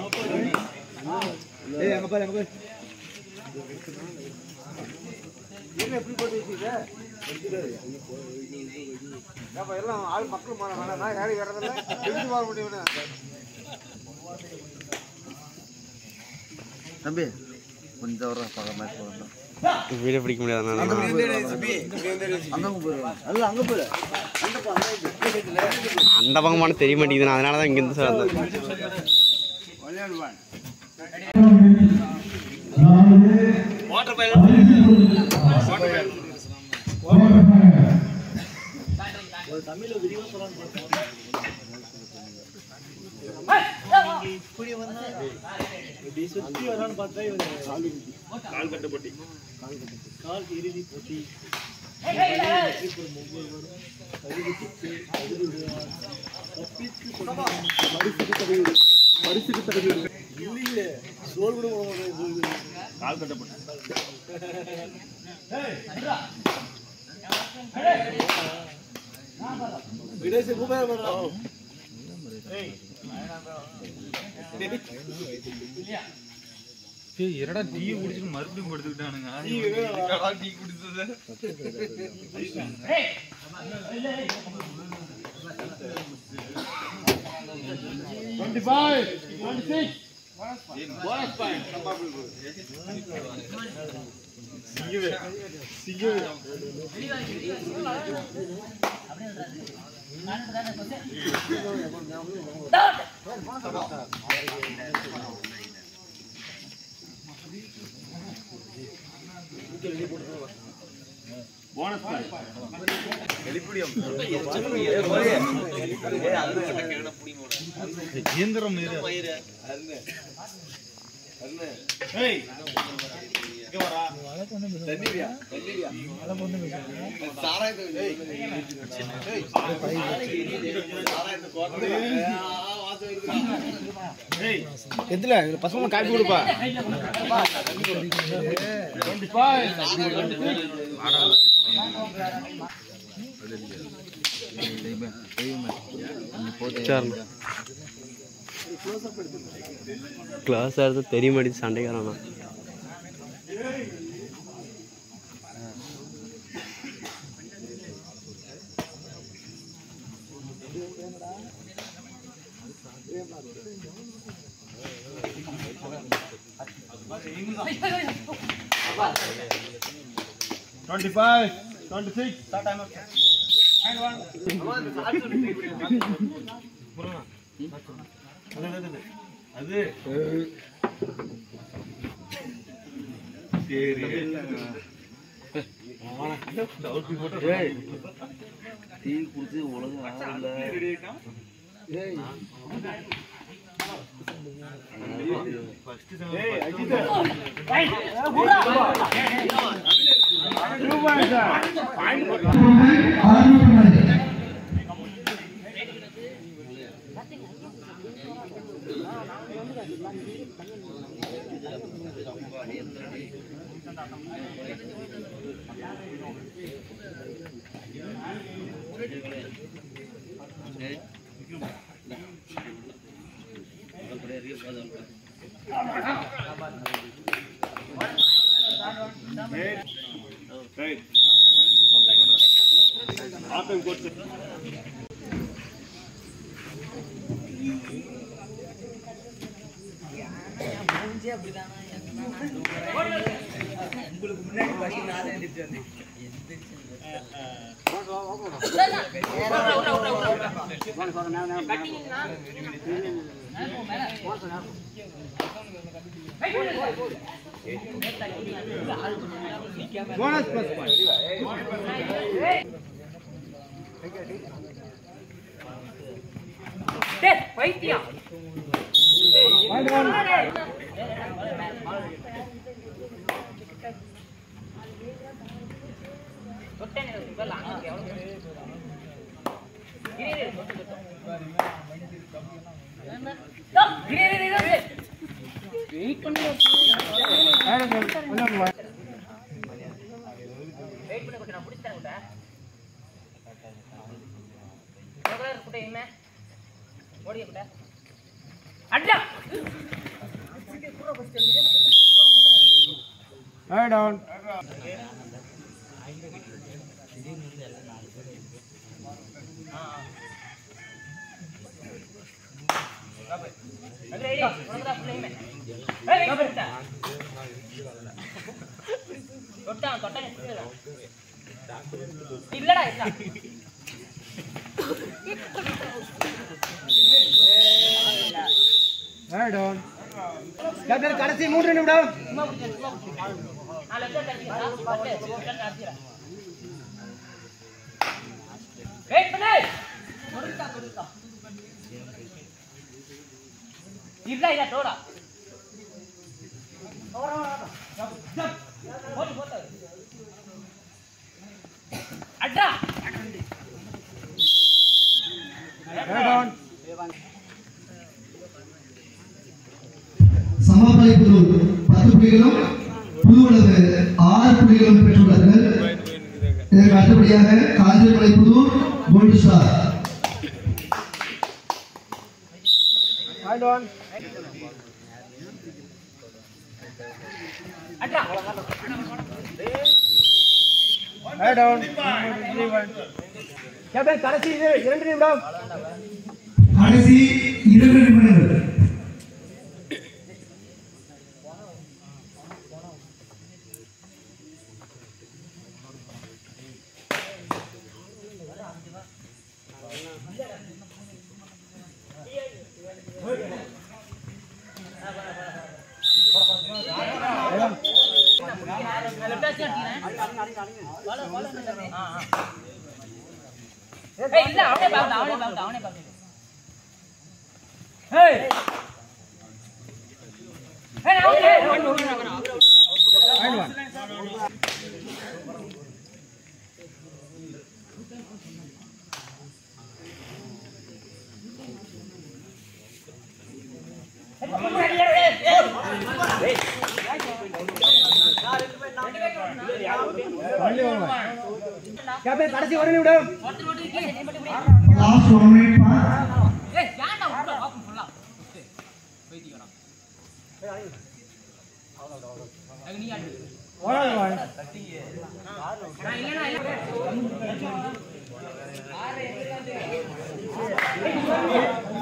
ஏய் அங்க பாரு அங்க பாரு என்ன எப்படி போட்டு வச்சீங்க ஏப்பா எல்லாம் ஆள் மக்கள் போன வேணாம் நான் யாரும் வர்றதில்ல எழுதி வாங்க முடியும் தம்பி கொஞ்சம் வர பார்க்க மேட்ச் போகணும் வீடியோ பிடிக்க முடியாதுனால அங்க போயிரு அல்ல அங்க போயிரு அங்க போ அங்க அந்த பக்கமான தெரிய மாட்டேங்குது நான் அதனால தான் இங்கேருந்து சார் வந்தேன் என்னடா டீ குடிச்சிட்டு மறுபடியும் படுத்துக்கிட்டானுங்க டீ குடிச்சது இயந்திரம் மீது எதுல பசங்க காப்பி கொடுப்பா சார் கிளாஸ் எடுத்து தெரிய மாட்டேங்குது சண்டைக்காரனா டுவெண்ட்டி ஃபைவ் டுவெண்ட்டி சிக்ஸ் அது டீ குடிச்சு ஒழுங்கா ஆகல போனஸ் பிளஸ் அட்லா Lie down. இல்லடா இல்ல Lie down. கேப்டன் கடைசி மூன்று நிமிடம் நான் லெஃப்ட் ஹேண்ட் பட்டு லெஃப்ட் ஹேண்ட் அடிச்சிரேன் வெயிட் பண்ணு கொடுத்தா கொடுத்தா இல்ல இல்ல டோடா போட்டு போட்டு அடா Lie down. சமபலைப்புதூர் பத்து புள்ளிகளும் புதுவுளவு ஆறு புள்ளிகளும் பெற்றுள்ளார்கள் இதற்கு அடுத்தபடியாக Kanjimalaiputhur gold star Lie down. அடா Lie down. கேப்டன் கடைசி இது இரண்டு நிமிடம் கடைசி இரண்டு நிமிடங்கள் லெஃப்ட் ஹேண்ட் அடிக்கிறேன் ஆ ஆ ஏய் இல்ல அவனே பாத்து அவனே பாத்து அவனே பாத்து ஏய் ஏய் அவனே Line one. Only one more. Captain கடைசி ஒரு நிமிடம் லாஸ்ட் ஒன் மினிட் பார் ஏய் ஏன்டா உள்ள வாக்கு ஃபுல்லா வைத்தியடா அது நீ ஆடு One on one. நான் இல்லனா இல்ல